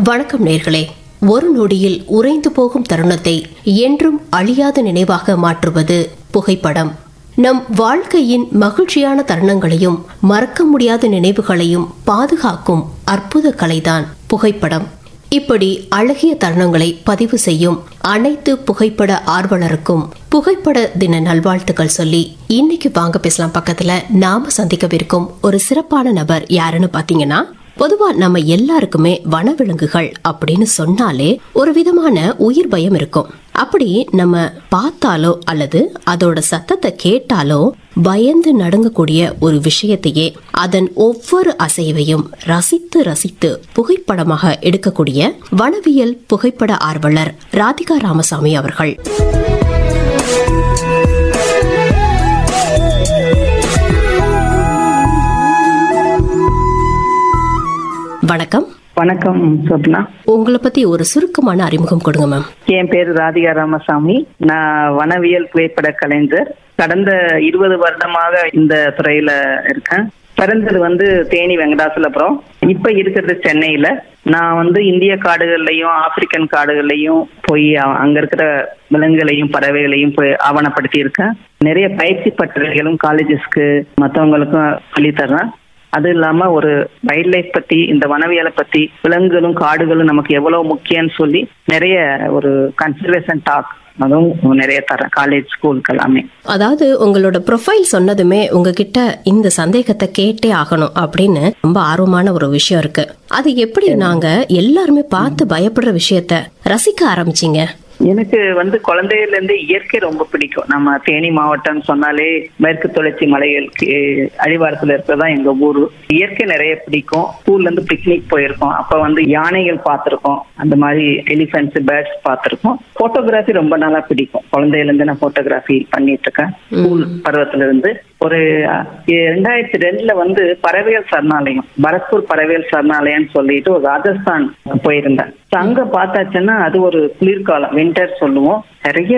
வணக்கம் நேர்களே ஒரு நொடியில் உறைந்து போகும் தருணத்தை என்றும் அழியாத நினைவாக மாற்றுவது புகைப்படம் நம் வாழ்க்கையின் மகிழ்ச்சியான தருணங்களையும் மறக்க முடியாத நினைவுகளையும் பாதுகாக்கும் அற்புத கலைதான் புகைப்படம் இப்படி அழகிய தருணங்களை பதிவு செய்யும் அனைத்து புகைப்பட ஆர்வலருக்கும் புகைப்பட தின நல்வாழ்த்துக்கள் சொல்லி இன்னைக்கு வாங்க பேசலாம் பக்கத்துல நாம சந்திக்கவிருக்கும் ஒரு சிறப்பான நபர் யாருன்னு பாத்தீங்கன்னா பொதுவா நம்ம எல்லாருக்குமே வனவிலங்குகள் அப்படின்னு சொன்னாலே ஒரு விதமான உயிர் பயம் இருக்கும் அப்படி நம்ம பார்த்தாலோ அல்லது அதோட சத்தத்தை கேட்டாலோ பயந்து நடுங்கக்கூடிய ஒரு விஷயத்தையே அதன் ஒவ்வொரு அசைவையும் ரசித்து ரசித்து புகைப்படமாக எடுக்கக்கூடிய வனவியல் புகைப்பட ஆர்வலர் ராதிகா ராமசாமி அவர்கள் வணக்கம் வணக்கம் சொப்னா உங்களை பத்தி ஒரு சுருக்கமான அறிமுகம் கொடுங்க மேம் என் பேரு ராதிகா ராமசாமி நான் வனவியல் புகைப்பட கலைஞர் கடந்த இருபது வருடமாக இந்த துறையில இருக்கேன் பிறந்தது வந்து தேனி வெங்கடாசலபுரம் இப்ப இருக்கிறது சென்னையில நான் வந்து இந்திய காடுகள்லயும் ஆப்பிரிக்கன் காடுகள்லயும் போய் அ- அங்க இருக்கிற விலங்குகளையும் பறவைகளையும் போய் ஆவணப்படுத்தி இருக்கேன் நிறைய பயிற்சி பட்டறைகளும் காலேஜஸ்க்கு மற்றவங்களுக்கும் சொல்லித் தர்றேன் அது இல்லாம ஒரு வைல்ட் லைஃப் பத்தி இந்த வனவியலை பத்தி விலங்குகளும் காடுகளும் நமக்கு எவ்வளவு முக்கியம்னு சொல்லி நிறைய ஒரு கன்சர்வேஷன் டாக் அதுவும் நிறைய தரேன் காலேஜ் ஸ்கூலுக்கு எல்லாமே அதாவது உங்களோட ப்ரொஃபைல் சொன்னதுமே உங்ககிட்ட இந்த சந்தேகத்தை கேட்டே ஆகணும் அப்படின்னு ரொம்ப ஆர்வமான ஒரு விஷயம் இருக்கு அது எப்படி நாங்க எல்லாருமே பார்த்து பயப்படுற விஷயத்த ரசிக்க ஆரம்பிச்சீங்க எனக்கு வந்து குழந்தையில இருந்து இயற்கை ரொம்ப பிடிக்கும் நம்ம தேனி மாவட்டம் சொன்னாலே மேற்கு தொடர்ச்சி மலைகளுக்கு அடிவாரத்துல இருக்கிறதா எங்க ஊரு இயற்கை நிறைய பிடிக்கும் ஸ்கூல்ல இருந்து பிக்னிக் போயிருக்கோம் அப்ப வந்து யானைகள் பார்த்திருக்கோம் அந்த மாதிரி எலிஃபென்ட்ஸ் பேர்ட்ஸ் பார்த்திருக்கோம் போட்டோகிராஃபி ரொம்ப நாளா பிடிக்கும் குழந்தையில இருந்து நான் போட்டோகிராஃபி பண்ணிட்டு இருக்கேன் ஸ்கூல் பருவத்துல இருந்து ஒரு அஹ், ரெண்டாயிரத்தி ரெண்டுல வந்து பறவைகள் சரணாலயம் பரத்பூர் பறவைகள் சரணாலயம்னு சொல்லிட்டு ஒரு ராஜஸ்தான் போயிருந்தேன் So அங்க பார்த்தாச்சுன்னா அது ஒரு குளிர்காலம் வின்டர் சொல்லுவோம் நிறைய